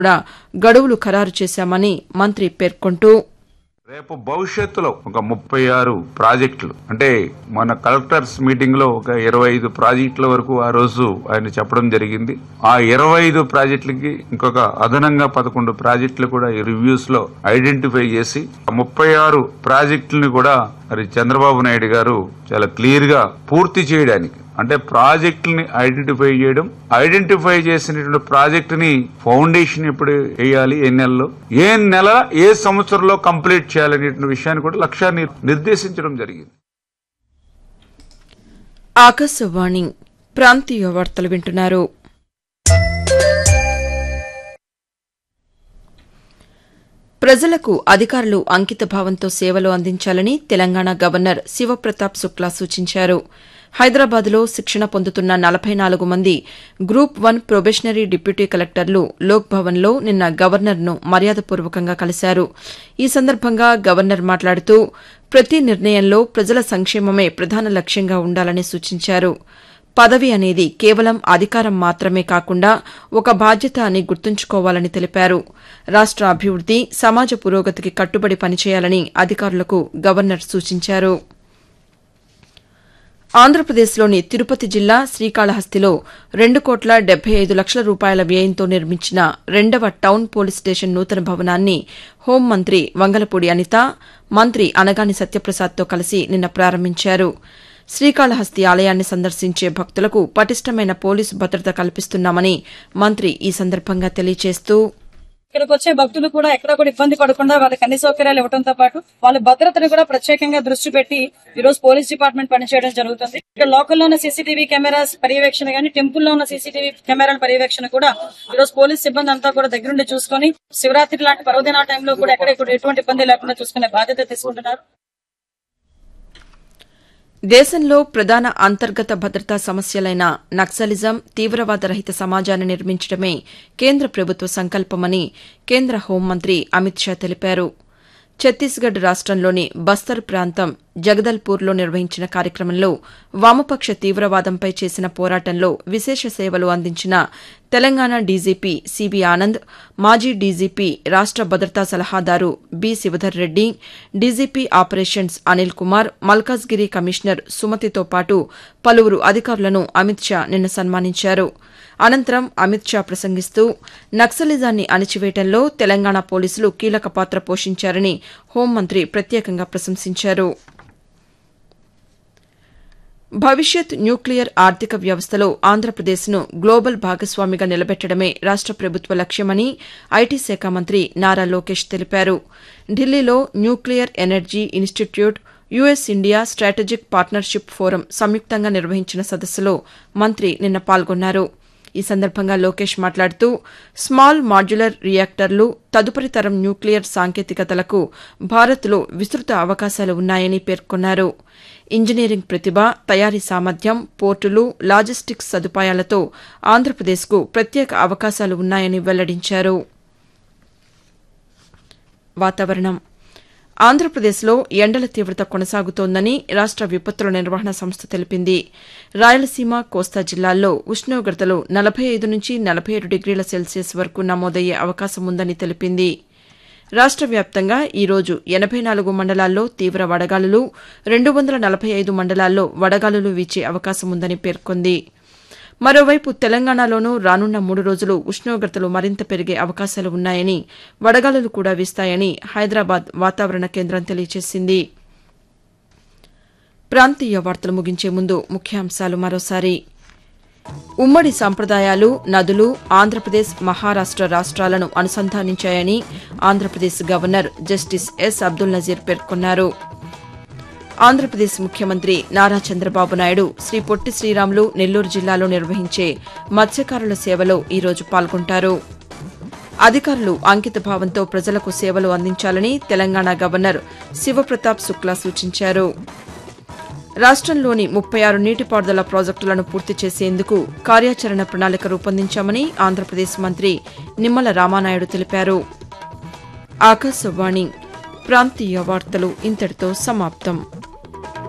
కూడా గడువులు ఖరారు చేశామని మంత్రి పేర్కొంటూ రేపు భవిష్యత్తులో ఒక ముప్పై ఆరు ప్రాజెక్టులు అంటే మన కలెక్టర్స్ మీటింగ్ లో ఒక ఇరవై ఐదు ప్రాజెక్టుల వరకు ఆ రోజు ఆయన చెప్పడం జరిగింది ఆ ఇరవై ఐదు ప్రాజెక్టులకి ఇంకొక అదనంగా పదకొండు ప్రాజెక్టులు కూడా ఈ రివ్యూస్ లో ఐడెంటిఫై చేసి ఆ ముప్పై ఆరు ప్రాజెక్టులను కూడా మరి చంద్రబాబు నాయుడు గారు చాలా క్లియర్ గా పూర్తి చేయడానికి అంటే ప్రాజెక్టుని ఐడెంటిఫై చేయడం ఐడెంటిఫై చేసినటువంటి ప్రాజెక్ట్ ని ఫౌండేషన్ ఎప్పుడు వేయాలి ఏ నెలలో ఏ నెల ఏ సంవత్సరంలో కంప్లీట్ చేయాలనేటువంటి విషయాన్ని కూడా లక్ష్యాన్ని నిర్దేశించడం జరిగింది ఆకాశవాణి ప్రాంతీయ వార్తలు వింటున్నారు ప్రజలకు అధికారులు అంకితభావంతో సేవలు అందించాలని తెలంగాణ గవర్నర్ శివప్రతాప్ శుక్లా సూచించారు హైదరాబాద్లో శిక్షణ పొందుతున్న నలభై నాలుగు మంది గ్రూప్ వన్ ప్రొబేషనరీ డిప్యూటీ కలెక్టర్లు లోక్ భవన్లో నిన్న గవర్నర్ను మర్యాదపూర్వకంగా కలిశారు ఈ సందర్భంగా గవర్నర్ మాట్లాడుతూ ప్రతి నిర్ణయంలో ప్రజల సంక్షేమమే ప్రధాన లక్ష్యంగా ఉండాలని సూచించారు పదవి అనేది కేవలం అధికారం మాత్రమే కాకుండా ఒక బాధ్యత అని గుర్తుంచుకోవాలని తెలిపారు రాష్ట అభివృద్ది సమాజ పురోగతికి కట్టుబడి పనిచేయాలని అధికారులకు గవర్నర్ సూచించారు ఆంధ్రప్రదేశ్లోని తిరుపతి జిల్లా శ్రీకాళహస్తిలో రెండు కోట్ల డెబ్బై ఐదు లక్షల రూపాయల వ్యయంతో నిర్మించిన రెండవ టౌన్ పోలీస్ స్టేషన్ నూతన భవనాన్ని హోంమంత్రి వంగలపూడి అనిత మంత్రి అనగాని సత్యప్రసాద్తో కలిసి నిన్న ప్రారంభించారు శ్రీకాళహస్తి ఆలయాన్ని సందర్శించే భక్తులకు పటిష్టమైన పోలీసు భద్రత కల్పిస్తున్నామని మంత్రి ఈ సందర్భంగా తెలియజేస్తూ ఇక్కడికి వచ్చే భక్తులు కూడా ఎక్కడ కూడా ఇబ్బంది పడకుండా వాళ్ళకి అన్ని సౌకర్యాలు ఇవ్వడంతో పాటు వాళ్ళ భద్రతను కూడా ప్రత్యేకంగా దృష్టి పెట్టి ఈ రోజు పోలీస్ డిపార్ట్మెంట్ పనిచేయడం జరుగుతుంది ఇక్కడ లోకల్లో ఉన్న సీసీటీవీ కెమెరాస్ పర్యవేక్షణ గానీ టెంపుల్ లో ఉన్న సీసీటీవీ కెమెరాల పర్యవేక్షణ కూడా ఈ రోజు పోలీస్ సిబ్బంది అంతా కూడా దగ్గరుండి చూసుకొని శివరాత్రి లాంటి పర్వదినాల టైంలో కూడా ఎక్కడ ఇక్కడ ఎటువంటి ఇబ్బంది లేకుండా చూసుకునే బాధ్యత తీసుకుంటున్నారు దేశంలో ప్రధాన అంతర్గత భద్రతా సమస్యలైన నక్సలిజం తీవ్రవాద రహిత సమాజాన్ని నిర్మించడమే కేంద్ర ప్రభుత్వ సంకల్పమని కేంద్ర హోంమంత్రి అమిత్ షా తెలిపారు ఛత్తీస్గఢ్ రాష్టంలోని బస్తర్ ప్రాంతం జగదల్పూర్లో నిర్వహించిన కార్యక్రమంలో వామపక్ష తీవ్రవాదంపై చేసిన పోరాటంలో విశేష సేవలు అందించిన తెలంగాణ డీజీపీ సిబి ఆనంద్ మాజీ డీజీపీ రాష్ట భద్రతా సలహాదారు B Shivadhar Reddy DGP operations Anil Kumar Malkajgiri commissioner సుమతితో పాటు పలువురు అధికారులను అమిత్ షా నిన్న సన్మానించారు అనంతరం అమిత్ షా ప్రసంగిస్తూ నక్సలిజాన్ని అణిచివేయడంలో తెలంగాణ పోలీసులు కీలక పాత్ర పోషించారని హోంమంత్రి ప్రత్యేకంగా ప్రశంసించారు భవిష్యత్ న్యూక్లియర్ ఆర్థిక వ్యవస్థలో ఆంధ్రప్రదేశ్ను గ్లోబల్ భాగస్వామిగా నిలబెట్టడమే రాష్ట ప్రభుత్వ లక్ష్యమని ఐటీ శాఖ మంత్రి నారా లోకేష్ తెలిపారు ఢిల్లీలో nuclear energy institute US India strategic partnership forum సంయుక్తంగా నిర్వహించిన సదస్సులో మంత్రి నిన్న పాల్గొన్నారు ఈ సందర్భంగా లోకేష్ మాట్లాడుతూ స్మాల్ మాడ్యులర్ రియాక్టర్లు తదుపరి తరం న్యూక్లియర్ సాంకేతికతలకు భారత్లో విస్తృత అవకాశాలు ఉన్నాయని పేర్కొన్నారు ఇంజనీరింగ్ ప్రతిభ తయారీ సామర్థ్యం పోర్టులు లాజిస్టిక్స్ సదుపాయాలతో ఆంధ్రప్రదేశ్కు ప్రత్యేక అవకాశాలు ఉన్నాయని వెల్లడించారు వాతావరణం ఆంధ్రప్రదేశ్లో ఎండల తీవ్రత కొనసాగుతోందని రాష్ట విపత్తుల నిర్వహణ సంస్థ తెలిపింది రాయలసీమ కోస్తా జిల్లాల్లో ఉష్ణోగ్రతలు నలభై ఐదు నుంచి నలభై ఏడు డిగ్రీల సెల్సియస్ వరకు నమోదయ్యే అవకాశం ఉందని తెలిపింది రాష్ట వ్యాప్తంగా ఈ రోజు ఎనబై నాలుగు మండలాల్లో తీవ్ర వడగాలులు రెండు వందల నలభై ఐదు మండలాల్లో వడగాలులు వీచే అవకాశం ఉందని పేర్కొంది మరోవైపు తెలంగాణలోనూ రానున్న మూడు రోజులు ఉష్ణోగ్రతలు మరింత పెరిగే అవకాశాలు ఉన్నాయని వడగాలులు కూడా వీస్తాయని హైదరాబాద్ వాతావరణ కేంద్రం తెలియజేసింది ప్రాంతీయ వార్తలు ముగించే ముందు ముఖ్యాంశాలు మరోసారి ఉమ్మడి సంప్రదాయాలు నదులు ఆంధ్రప్రదేశ్ మహారాష్ట రాష్ట్రాలను అనుసంధానించాయని Andhra Pradesh governor justice S Abdul Nazeer పేర్కొన్నారు ఆంధ్రప్రదేశ్ ముఖ్యమంత్రి నారా చంద్రబాబు నాయుడు శ్రీ పొట్టి శ్రీరాములు నెల్లూరు జిల్లాలో నిర్వహించే మత్స్యకారుల సేవలో ఈరోజు పాల్గొంటారు అధికారులు అంకిత భావంతో ప్రజలకు సేవలు అందించాలని తెలంగాణ గవర్నర్ శివప్రతాప్ శుక్లా సూచించారు రాష్టంలోని ముప్పై ఆరు నీటిపారుదల ప్రాజెక్టులను పూర్తి చేసేందుకు కార్యాచరణ ప్రణాళిక రూపొందించామని ఆంధ్రప్రదేశ్ మంత్రి నిమ్మల రామానాయుడు తెలిపారు ఆకాశవాణి ప్రాంతీయ వార్తలు ఇంతటితో సమాప్తం